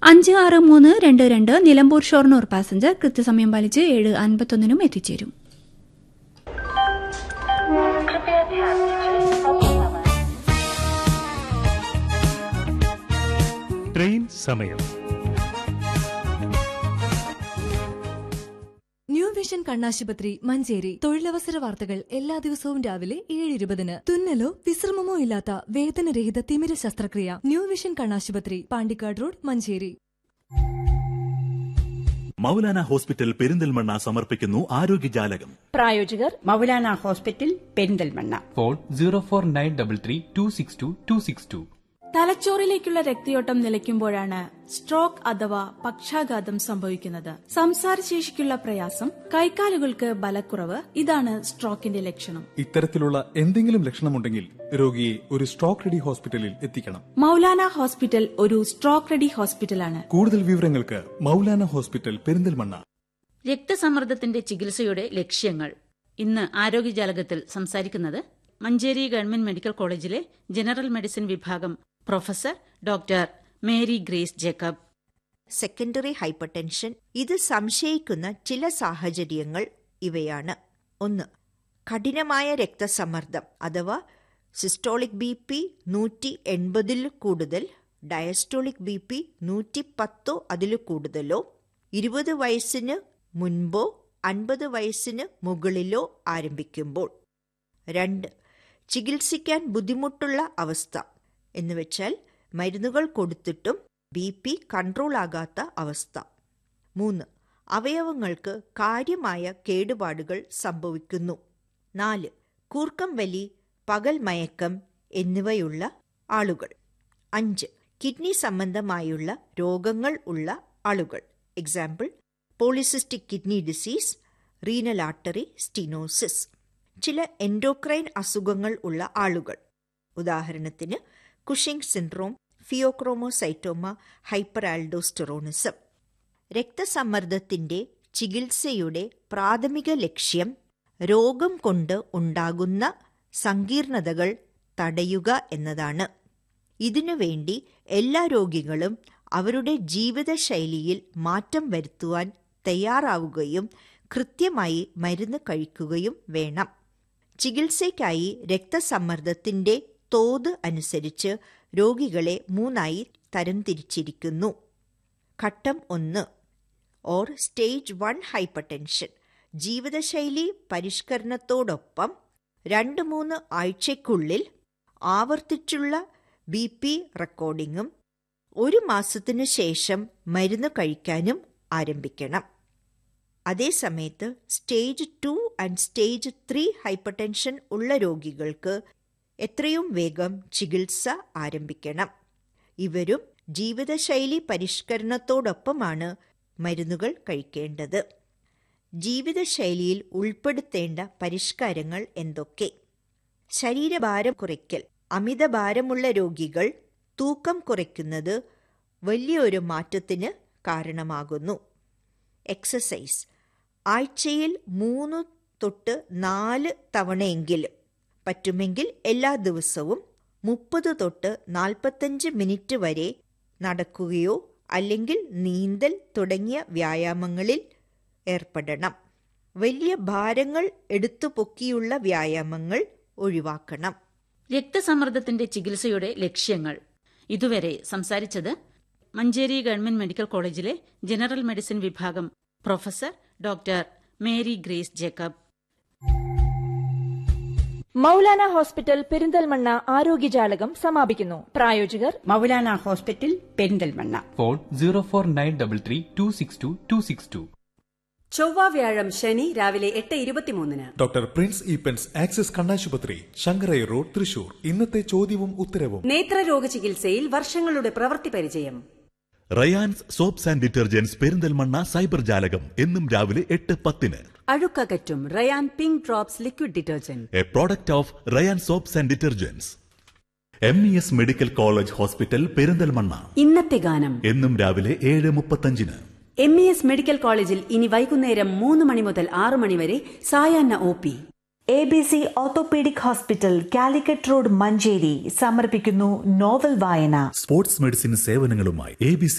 അഞ്ച് ആറ് മൂന്ന് രണ്ട് രണ്ട് നിലമ്പൂർ ഷൊർണൂർ പാസഞ്ചർ കൃത്യസമയം പാലിച്ച് ഏഴ് അൻപത്തൊന്നിനും എത്തിച്ചേരും ട്രെയിൻ സമയം ന്യൂ വിഷൻ കണ്ണാശുപത്രി മഞ്ചേരി തൊഴിലവസര വാർത്തകൾ എല്ലാ ദിവസവും രാവിലെ ഏഴ് ഇരുപതിന് തുന്നലോ വിശ്രമമോ ഇല്ലാത്ത വേദനരഹിത തിമിര ശസ്ത്രക്രിയ ന്യൂ വിഷൻ കണ്ണാശുപത്രി പാണ്ടിക്കാട് റോഡ് മഞ്ചേരി മൗലാന ഹോസ്പിറ്റൽ പെരിന്തൽമണ്ണ സമർപ്പിക്കുന്നു ആരോഗ്യജാലകം പ്രായോജകർ Maulana hospital Perinthalmanna phone zero four nine double three two six two two six two തലച്ചോറിലേക്കുള്ള രക്തയോട്ടം നിലയ്ക്കുമ്പോഴാണ് സ്ട്രോക്ക് അഥവാ പക്ഷാഘാതം സംഭവിക്കുന്നത് സംസാരശേഷിക്കുള്ള പ്രയാസം കൈക്കാലുകൾക്ക് ബലക്കുറവ് ഇതാണ് സ്ട്രോക്കിന്റെ ലക്ഷണം ഇത്തരത്തിലുള്ള എന്തെങ്കിലും ലക്ഷണമുണ്ടെങ്കിൽ രോഗിയെ ഒരു സ്ട്രോക്ക് റെഡി ഹോസ്പിറ്റലിൽ എത്തിക്കണം മൗലാന ഹോസ്പിറ്റൽ ഒരു സ്ട്രോക്ക് റെഡി ഹോസ്പിറ്റലാണ് കൂടുതൽ വിവരങ്ങൾക്ക് മൗലാന ഹോസ്പിറ്റൽ പെരിന്തൽമണ്ണ രക്തസമ്മർദ്ദത്തിന്റെ ചികിത്സയുടെ ലക്ഷ്യങ്ങൾ ഇന്ന് ആരോഗ്യജാലകത്തിൽ സംസാരിക്കുന്നത് മഞ്ചേരി ഗവൺമെന്റ് മെഡിക്കൽ കോളേജിലെ ജനറൽ മെഡിസിൻ വിഭാഗം professor doctor Mary Grace Jacob secondary hypertension ഇത് സംശയിക്കുന്ന ചില സാഹചര്യങ്ങൾ ഇവയാണ് ഒന്ന് കഠിനമായ രക്തസമ്മർദ്ദം അഥവാ സിസ്റ്റോളിക് ബി പി നൂറ്റി എൺപതിൽ കൂടുതൽ ഡയസ്റ്റോളിക് ബി പി നൂറ്റി പത്തോ അതിൽ കൂടുതലോ ഇരുപത് വയസ്സിന് മുൻപോ അൻപത് വയസ്സിന് മുകളിലോ ആരംഭിക്കുമ്പോൾ രണ്ട് ചികിത്സിക്കാൻ ബുദ്ധിമുട്ടുള്ള അവസ്ഥ എന്നുവെച്ചാൽ മരുന്നുകൾ കൊടുത്തിട്ടും ബി പി കൺട്രോൾ ആകാത്ത അവസ്ഥ മൂന്ന് അവയവങ്ങൾക്ക് കാര്യമായ കേടുപാടുകൾ സംഭവിക്കുന്നു നാല് കൂർക്കം വലി പകൽ മയക്കം എന്നിവയുള്ള ആളുകൾ അഞ്ച് കിഡ്നി സംബന്ധമായുള്ള രോഗങ്ങൾ ഉള്ള ആളുകൾ example polycystic kidney disease renal artery stenosis ചില എൻഡോക്രൈൻ അസുഖങ്ങൾ ഉള്ള ആളുകൾ ഉദാഹരണത്തിന് Cushing syndrome pheochromocytoma hyperaldosteronism രക്തസമ്മർദ്ദത്തിന്റെ ചികിത്സയുടെ പ്രാഥമിക ലക്ഷ്യം രോഗം കൊണ്ട് ഉണ്ടാകുന്ന സങ്കീർണതകൾ തടയുക എന്നതാണ് ഇതിനുവേണ്ടി എല്ലാ രോഗികളും അവരുടെ ജീവിതശൈലിയിൽ മാറ്റം വരുത്തുവാൻ തയ്യാറാവുകയും കൃത്യമായി മരുന്ന് കഴിക്കുകയും വേണം ചികിത്സയ്ക്കായി രക്തസമ്മർദ്ദത്തിന്റെ തോത് അനുസരിച്ച് രോഗികളെ മൂന്നായി തരംതിരിച്ചിരിക്കുന്നു ഘട്ടം ഒന്ന് ഓർ സ്റ്റേജ് വൺ ഹൈപ്പർടെൻഷൻ ജീവിതശൈലി പരിഷ്കരണത്തോടൊപ്പം രണ്ട് മൂന്ന് ആഴ്ചയ്ക്കുള്ളിൽ ആവർത്തിച്ചുള്ള ബി പി റെക്കോർഡിങ്ങും ഒരു മാസത്തിനു ശേഷം മരുന്ന് കഴിക്കാനും ആരംഭിക്കണം അതേസമയത്ത് stage two and stage three hypertension ഉള്ള രോഗികൾക്ക് എത്രയും വേഗം ചികിത്സ ആരംഭിക്കണം ഇവരും ജീവിതശൈലി പരിഷ്കരണത്തോടൊപ്പമാണ് മരുന്നുകൾ കഴിക്കേണ്ടത് ജീവിതശൈലിയിൽ ഉൾപ്പെടുത്തേണ്ട പരിഷ്കാരങ്ങൾ എന്തൊക്കെ ശരീരഭാരം കുറയ്ക്കൽ അമിതഭാരമുള്ള രോഗികൾ തൂക്കം കുറയ്ക്കുന്നത് വലിയൊരു മാറ്റത്തിന് കാരണമാകുന്നു എക്സസൈസ് ആഴ്ചയിൽ മൂന്ന് തൊട്ട് നാല് തവണയെങ്കിലും പറ്റുമെങ്കിൽ എല്ലാ ദിവസവും മുപ്പത് തൊട്ട് നാൽപ്പത്തഞ്ച് മിനിറ്റ് വരെ നടക്കുകയോ അല്ലെങ്കിൽ നീന്തൽ തുടങ്ങിയ വ്യായാമങ്ങളിൽ ഏർപ്പെടണം വലിയ ഭാരങ്ങൾ എടുത്തു പൊക്കിയുള്ള വ്യായാമങ്ങൾ ഒഴിവാക്കണം രക്തസമ്മർദ്ദത്തിന്റെ ചികിത്സയുടെ ലക്ഷ്യങ്ങൾ ഇതുവരെ സംസാരിച്ചത് മഞ്ചേരി ഗവൺമെന്റ് മെഡിക്കൽ കോളേജിലെ ജനറൽ മെഡിസിൻ വിഭാഗം professor doctor Mary Grace Jacob Moulana hospital Perinthalmanna ആരോഗ്യജാലകം സമാപിക്കുന്നു പ്രായോജകർ Maulana hospital Perinthalmanna phone zero four nine double three two six two two six two ചൊവ്വ വ്യാഴം ശനി രാവിലെ എട്ട് ഇരുപത്തിമൂന്നിന് ഡോക്ടർ പ്രിൻസ് ഈപ്പൻസ് ആക്സിസ് കണ്ണാശുപത്രി ശങ്കരൈ റോഡ് തൃശൂർ ഇന്നത്തെ ചോദ്യവും ഉത്തരവും നേത്രരോഗ ചികിത്സയിൽ വർഷങ്ങളുടെ പ്രവൃത്തി പരിചയം Rayans soaps and detergents Perinthalmanna cyber ജാലകം എന്നും രാവിലെ എട്ട് പത്തിന് അഴുക്കകറ്റും Rayan pink drops liquid detergent a product of Rayan soaps and detergents M E S medical college hospital Perinthalmanna ഇന്നത്തെ ഗാനം എന്നും രാവിലെ ഏഴ് മുപ്പത്തഞ്ചിന് എം ഇ എസ് മെഡിക്കൽ കോളേജിൽ ഇനി വൈകുന്നേരം മൂന്ന് മണി മുതൽ ആറ് മണി വരെ സായാഹ്ന O P A B C orthopaedic hospital Calicut road Manjeri സമർപ്പിക്കുന്നു നോവൽ വായന സ്പോർട്സ് മെഡിസിൻ സേവനങ്ങളുമായി എ ബി